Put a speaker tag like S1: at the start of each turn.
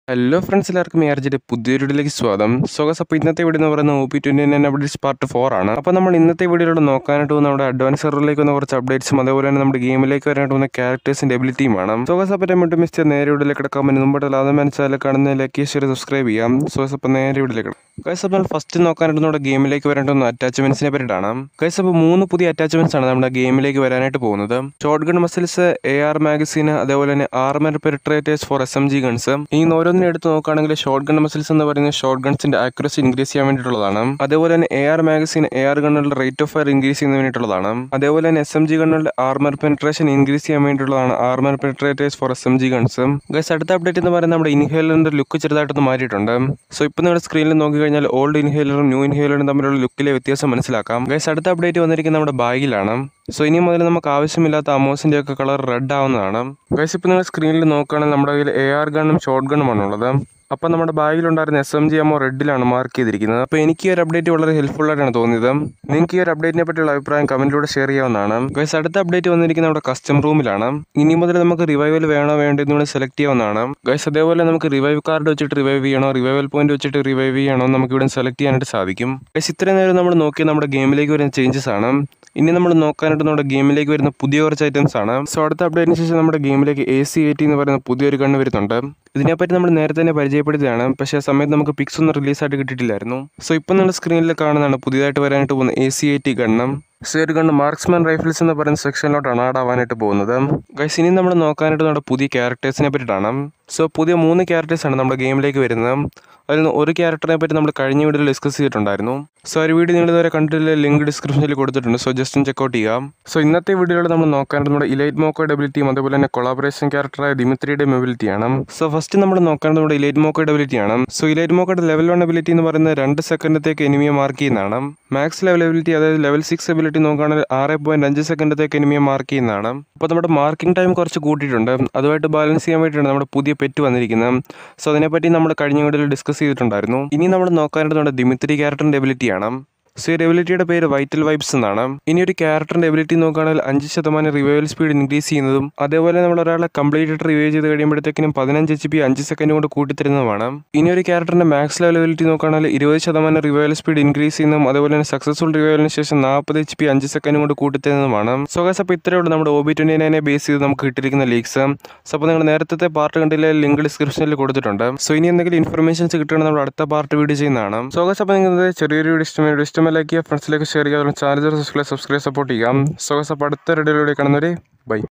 S1: hello friends എല്ലാവർക്കും ആർജിയുടെ പുതിയൊരു വീഡിയോയിലേക്ക് സ്വാഗതം സോഗസ് അപ്പോൾ ഇന്നത്തെ വീഡിയോ എന്ന് പറയുന്നത് O P twenty nine updates part four ആണ് അപ്പോൾ നമ്മൾ ഇന്നത്തെ വീഡിയോയിലൂടെ നോക്കാനായിട്ട് പോകുന്ന നമ്മുടെ അഡ്വാൻസ് സെർവറിലേക്ക് വന്ന കുറച്ച് അപ്ഡേറ്റ്സും അതേപോലെ തന്നെ നമ്മുടെ ഗെയിമിലേക്ക് വരാനായിട്ട് പോകുന്ന ക്യാരക്ടേഴ്സിൻ്റെ എബിലിറ്റിയുമാണ് സോഗസ് അപ്പോൾ മറ്റും മിസ്റ്റർ നേരെ വീഡിയോയിലേക്ക് കിടക്കാൻ മുന്നേ മുമ്പായിട്ട് ആദ്യം മനസ്സിലാക്കി കാണുന്ന ലൈക്ക് ഷെയർ സബ്സ്ക്രൈബ് ചെയ്യാം സോഗസ് അപ്പോൾ നേരെ വീഡിയോയിലേക്ക് ഗൈസ് അപ്പോൾ ഫസ്റ്റ് നോക്കാനായിട്ട് നമ്മുടെ ഗെയിമിലേക്ക് വരാനായിട്ട് പോകുന്ന അറ്റാച്ച്മെൻറ്റ്സിനെ പറ്റിയിട്ടാണ് ഗൈസ് അപ്പോൾ മൂന്ന് പുതിയ അറ്റാച്ച്മെൻറ്റ്സ് ആണ് നമ്മുടെ ഗെയിമിലേക്ക് വരാനായിട്ട് പോകുന്നത് short gun muzzles A R magazine അതേപോലെ തന്നെ armour penetrators for S M G guns ഈ ഓരോന്നിനെ എടുത്ത് നോക്കുകയാണെങ്കിൽ ഷോർട്ട് ഗൺ മസിൽസ് എന്ന് പറയുന്നത് ഷോർട്ട് ഗൺസിന്റെ ആക്യുറസി ഇൻക്രീസ് ചെയ്യാൻ വേണ്ടിയിട്ടുള്ളതാണ് അതേപോലെ തന്നെ A R magazine A R ഗണ്ണുകളുടെ റേറ്റ് ഓഫ് ഫയർ ഇൻക്രീസ് ചെയ്യുന്നതിന് വേണ്ടിയിട്ടുള്ളതാണ് അതേപോലെ തന്നെ എസ് എം ജി ഗണ്ണുകളുടെ ആർമർ പെനിട്രേഷൻ ഇൻക്രീസ് ചെയ്യാൻ വേണ്ടിയിട്ടുള്ളതാണ് armour penetrators for S M G guns guys അടുത്ത അപ്ഡേറ്റ് എന്ന് പറയുന്നത് നമ്മുടെ ഇൻഹേലറിന്റെ ലുക്ക് ചെറുതായിട്ടൊന്ന് മാറിയിട്ടുണ്ട് സോ ഇപ്പോൾ നിങ്ങളുടെ സ്ക്രീനിൽ നോക്കിക്കഴിഞ്ഞാൽ ഓൾഡ് ഇൻഹേലറും ന്യൂ ഇൻഹേലറും തമ്മിലുള്ള ലുക്കിലെ വ്യത്യാസം മനസ്സിലാക്കാം ഗൈസ് അടുത്ത അപ്ഡേറ്റ് വന്നിരിക്കുന്നത് നമ്മുടെ ബാഗിലാണ് സോ ഇനി മുതൽ നമുക്ക് ആവശ്യമില്ലാത്ത അമോസിന്റെ ഒക്കെ കളർ റെഡ് ആവുന്നതാണ് ഗൈസ് ഇപ്പോൾ നിങ്ങൾ സ്ക്രീനിൽ നോക്കുകയാണെങ്കിൽ നമ്മുടെ കയ്യിൽ എ ആർ ഗണ്ണും ഷോർട്ട് ഗണ്ണുമാണ് ഉള്ളത് അപ്പോൾ നമ്മുടെ ബാഗിലുണ്ടായിരുന്ന എസ് എം ജി അമ്മോ റെഡിലാണ് മാർക്ക് ചെയ്തിരിക്കുന്നത് അപ്പോൾ എനിക്ക് ഈ ഒരു അപ്ഡേറ്റ് വളരെ ഹെൽപ്ഫുൾ ആയിട്ടാണ് തോന്നിയത് നിങ്ങൾക്ക് ഈ ഒരു അപ്ഡേറ്റിനെ പറ്റിയുള്ള അഭിപ്രായം കമന്റിലൂടെ ഷെയർ ചെയ്യാവുന്നതാണ് ഗൈസ് അടുത്ത അപ്ഡേറ്റ് വന്നിരിക്കുന്നത് നമ്മുടെ കസ്റ്റം റൂമിലാണ് ഇനി മുതൽ നമുക്ക് റിവൈവൽ വേണോ വേണ്ടോ എന്ന് സെലക്ട് ചെയ്യാവുന്നതാണ് ഗൈസ് അതേപോലെ നമുക്ക് റിവൈവ് കാർഡ് വെച്ചിട്ട് റിവൈവ് ചെയ്യണോ റിവൈവൽ പോയിന്റ് വെച്ചിട്ട് റിവൈവ് ചെയ്യണോ എന്ന് നമുക്ക് ഇവിടെ സെലക്ട് ചെയ്യാനായിട്ട് സാധിക്കും ഗൈസ് ഇത്രയും നേരം നമ്മൾ നോക്കിയ നമ്മുടെ ഗെയിമിലേക്ക് വരുന്ന ചേഞ്ചസ് ആണ് ഇനി നമ്മൾ നോക്കാനായിട്ട് നമ്മുടെ ഗെയിമിലേക്ക് വരുന്ന പുതിയ കുറച്ച് ഐറ്റംസ് ആണ് സോ അടുത്ത അപ്ഡേറ്റിന് ശേഷം നമ്മുടെ ഗെയിമിലേക്ക് എ സി എയ്റ്റി എന്ന് പറയുന്ന പുതിയൊരു ഗണ്ണ് വരുന്നുണ്ട് ഇതിനെപ്പറ്റി നമ്മൾ നേരത്തെ തന്നെ പരിചയപ്പെടുത്തിയതാണ് പക്ഷേ ആ സമയത്ത് നമുക്ക് പിക്സ് ഒന്നും റിലീസായിട്ട് കിട്ടിയിട്ടില്ലായിരുന്നു സോ ഇപ്പം നമ്മുടെ സ്ക്രീനിൽ കാണുന്നതാണ് പുതിയതായിട്ട് വരാനായിട്ട് പോകുന്ന എ സി എയ്റ്റി ഗണ്ണം സോ ഒരു ഗണ്ണ് മാർക്സ്മാൻ റൈഫിൾസ് എന്ന് പറയുന്ന സെക്ഷനിലോട്ടാണ് ആഡ് ആവാനായിട്ട് പോകുന്നത് ഗൈസ് ഇനി നമ്മൾ നോക്കാനായിട്ട് നമ്മുടെ പുതിയ ക്യാരക്ടേഴ്സിനെ പറ്റിയിട്ടാണ് സോ പുതിയ മൂന്ന് ക്യാരക്ടേഴ്സാണ് നമ്മുടെ ഗെയിമിലേക്ക് വരുന്നത് അതിൽ നിന്ന് ഒരു ക്യാരക്ടറിനെ പറ്റി നമ്മൾ കഴിഞ്ഞ വീഡിയോയിൽ ഡിസ്കസ് ചെയ്തിട്ടുണ്ടായിരുന്നു സോ ഒരു വീഡിയോ നിങ്ങൾ ഇതുവരെ കണ്ടിട്ടില്ല ലിങ്ക് ഡിസ്ക്രിപ്ഷനിൽ കൊടുത്തിട്ടുണ്ട് സോ ജസ്റ്റ് ഒന്ന് ചെക്കൗട്ട് ചെയ്യാം സോ ഇന്നത്തെ വീഡിയോയിൽ നമ്മൾ നോക്കാനായിട്ട് നമ്മുടെ ഇലൈറ്റ് മോക്കോയുടെ എബിലിറ്റിയും അതേപോലെ തന്നെ കൊളാബറേഷൻ ക്യാരക്ടറായ ദിമിത്രിയുടെയും എബിലിറ്റിയാണ് സോ ഫസ്റ്റ് നമ്മൾ നോക്കാനായിട്ട് നമ്മുടെ ഇലൈറ്റ് മോക്കോയുടെ എബിലിറ്റിയാണ് സോ ഇലൈറ്റ് മോക്കോയുടെ ലെവൽ വൺ എബിലിറ്റി എന്ന് പറയുന്നത് രണ്ട് സെക്കൻഡത്തേക്ക് എനിമിയെ മാർക്ക് ചെയ്യുന്നതാണ് മാക്സ് ലെവൽ എബിലിറ്റി അതായത് ലെവൽ സിക്സ് എബിലിറ്റി നോക്കുകയാണെങ്കിൽ ആറ് പോയിന്റ് അഞ്ച് സെക്കൻഡത്തേക്ക് എനിമിയെ മാർക്ക് ചെയ്യുന്നതാണ് അപ്പോൾ നമ്മുടെ മാർക്കിംഗ് ടൈം കുറച്ച് കൂട്ടിയിട്ടുണ്ട് അതുമായിട്ട് ബാലൻസ് ചെയ്യാൻ വേണ്ടിയിട്ടാണ് നമ്മുടെ പുതിയ പെറ്റ് വന്നിരിക്കുന്നത് സോ അതിനെപ്പറ്റി നമ്മൾ കഴിഞ്ഞ വീഡിയോയിൽ ഡിസ്കസ് ചെയ്തിട്ടുണ്ടായിരുന്നു ഇനി നമ്മൾ നോക്കാനായിട്ട് നമ്മുടെ ദിമിത്രി ക്യാരക്ടറിന്റെ എബിലിറ്റിയാണ് സോ ഈ എബിലിറ്റിയുടെ പേര് വൈറ്റൽ വൈബ്സ് എന്നാണ് ഇനി ഒരു ക്യാരക്ടറിന്റെ എബിലിറ്റി നോക്കുകയാണെങ്കിൽ അഞ്ച് ശതമാനം റിവൈവൽ സ്പീഡ് ഇൻക്രീസ് ചെയ്യുന്നതും അതേപോലെ നമ്മൾ ഒരാളെ കംപ്ലീറ്റ് ആയിട്ട് റിവൈവ് ചെയ്ത് കഴിയുമ്പോഴത്തേക്കിനും പതിനഞ്ച് എച്ച് പി അഞ്ച് സെക്കൻഡ് കൊണ്ട് കൂട്ടിത്തരുന്നതുമാണ് ഇനി ഒരു ക്യാരക്ടറിന്റെ മാക്സ് ലെവൽ എബിലിറ്റി നോക്കുകയാണെങ്കിൽ ഇരുപത് ശതമാനം റിവൈവൽ സ്പീഡ് ഇൻക്രീസ് ചെയ്യുന്നതും അതേപോലെ തന്നെ സക്സസ്ഫുൾ റിവൈവലിന് ശേഷം നാൽപ്പത് എച്ച് പി അഞ്ച് സെക്കൻഡ് കൊണ്ട് കൂട്ടിത്തരുന്നതുമാണ് സോ ഗൈസ് അപ്പോൾ ഇത്രയേ ഉള്ളൂ നമ്മുടെ ഒ ബി ട്വൻറ്റി നയനെ ബേസ് ചെയ്ത് നമുക്ക് കിട്ടിയിരിക്കുന്ന ലീക്സ് സോ അപ്പോൾ നിങ്ങൾ നേരത്തെ പാർട്ട് കണ്ടില്ല ലിങ്ക് ഡിസ്ക്രിപ്ഷനിൽ കൊടുത്തിട്ടുണ്ട് സോ ഇനി എന്തെങ്കിലും ഇൻഫർമേഷൻസ് കിട്ടുകയാണെങ്കിൽ നമ്മൾ അടുത്ത പാർട്ട് വീഡിയോ ചെയ്യുന്നതാണ് സോ ഗൈസ് അപ്പോൾ നിങ്ങൾക്ക് ചെറിയൊരു വീഡിയോ ഇഷ്ടമായി വീഡിയോ ഇഷ്ടമല്ലാക്കിയ ഫ്രണ്ട്സിലേക്ക് ഷെയർ ചെയ്യാൻ ചാനൽ സബ്സ്ക്രൈബ് സബ്സ്ക്രൈബ് സപ്പോർട്ട് ചെയ്യാം സോ ഗൈസ് അപ്പോൾ അടുത്ത വീഡിയോയിലൂടെ കാണുന്നവരെ ബൈ